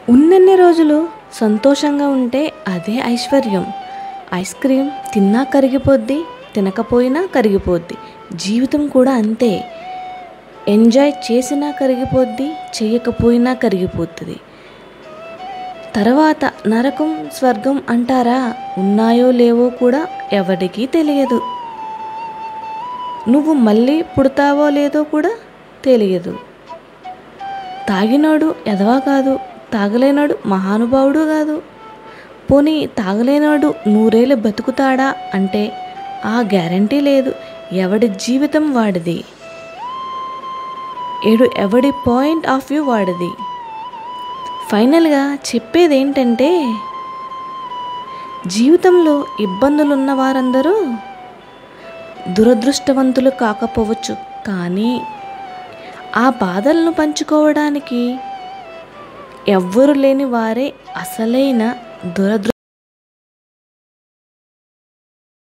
ఉన్నన్ని రోజులు సంతోషంగా ఉంటే అదే ఐశ్వర్యం ఐస్ క్రీమ్ తిన్నా కరిగిపోద్ది తినకపోయినా కరిగిపోద్ది జీవితం కూడా అంతే ఎంజాయ్ చేసినా కరిగిపోద్ది చేయకపోయినా కరిగిపోతుంది తర్వాత నరకం స్వర్గం అంటారా ఉన్నాయో లేవో కూడా ఎవరికీ తెలియదు నువ్వు మళ్ళీ పుడతావో లేదో కూడా తెలియదు తాగినోడు ఎదవా కాదు తాగలేనాడు మహానుభావుడు కాదు పోనీ తాగలేనాడు నూరేళ్ళు బతుకుతాడా అంటే ఆ గ్యారంటీ లేదు ఎవడి జీవితం వాడిది ఏడు ఎవడి పాయింట్ ఆఫ్ వ్యూ వాడిది ఫైనల్గా చెప్పేది ఏంటంటే జీవితంలో ఇబ్బందులున్న వారందరూ దురదృష్టవంతులు కాకపోవచ్చు కానీ ఆ బాధలను పంచుకోవడానికి ఎవ్వరు లేని వారే అసలైన దురదృ